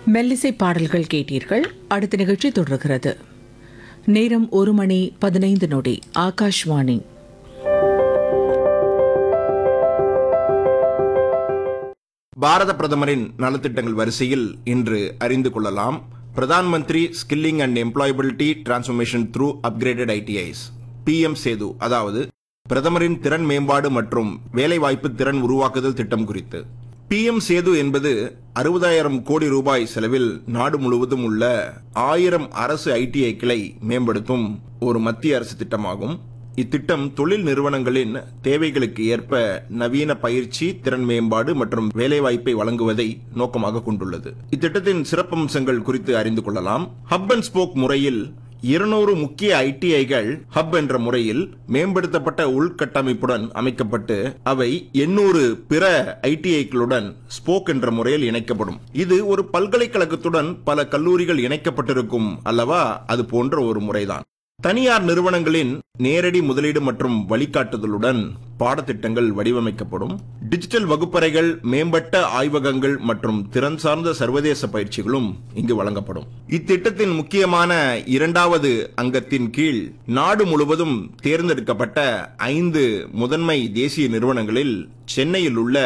மெல்லிசை பாடல்கள் கேட்டீர்கள் அடுத்த நிகழ்ச்சி தொடர்கிறது நேரம் ஒரு மணி பதினைந்து நொடி ஆகாஷ்வாணி பாரத பிரதமரின் நலத்திட்டங்கள் வரிசையில் இன்று அறிந்து கொள்ளலாம் Pradhan Mantri skilling and employability transformation through upgraded ITIs PM SETU அதாவது பிரதமரின் திறன் மேம்பாடு மற்றும் வேலைவாய்ப்பு திறன் உருவாக்குதல் திட்டம் குறித்து பிஎம் சேது என்பது அறுபதாயிரம் கோடி ரூபாய் செலவில் நாடு முழுவதும் உள்ள ஆயிரம் அரசு ஐடிஐக்களை மேம்படுத்தும் ஒரு மத்திய அரசு திட்டமாகும் இத்திட்டம் தொழில் நிறுவனங்களின் தேவைகளுக்கு ஏற்ப நவீன பயிற்சி திறன் மேம்பாடு மற்றும் வேலைவாய்ப்பை வழங்குவதை நோக்கமாக கொண்டுள்ளது இத்திட்டத்தின் சிறப்பம்சங்கள் குறித்து அறிந்து கொள்ளலாம் ஹப் அண்ட் ஸ்போக் முறையில் இருநூறு முக்கிய ஐடிஐகள் ஹப் என்ற முறையில் மேம்படுத்தப்பட்ட உள்கட்டமைப்புடன் அமைக்கப்பட்டு அவை எண்ணூறு பிற ஐடிஐக்களுடன் ஸ்போக் என்ற முறையில் இணைக்கப்படும் இது ஒரு பல்கலைக்கழகத்துடன் பல கல்லூரிகள் இணைக்கப்பட்டிருக்கும் அல்லவா அது போன்ற ஒரு முறைதான் தனியார் நிறுவனங்களின் நேரடி முதலீடு மற்றும் வழிகாட்டுதலுடன் பாடத்திட்டங்கள் வடிவமைக்கப்படும் டிஜிட்டல் வகுப்பறைகள் மேம்பட்ட ஆய்வகங்கள் மற்றும் திறன் சார்ந்த சர்வதேச பயிற்சிகளும் இங்கு வழங்கப்படும் இத்திட்டத்தின் முக்கியமான இரண்டாவது அங்கத்தின் கீழ் நாடு முழுவதும் தேர்ந்தெடுக்கப்பட்ட ஐந்து முதன்மை தேசிய நிறுவனங்களில் சென்னையில் உள்ள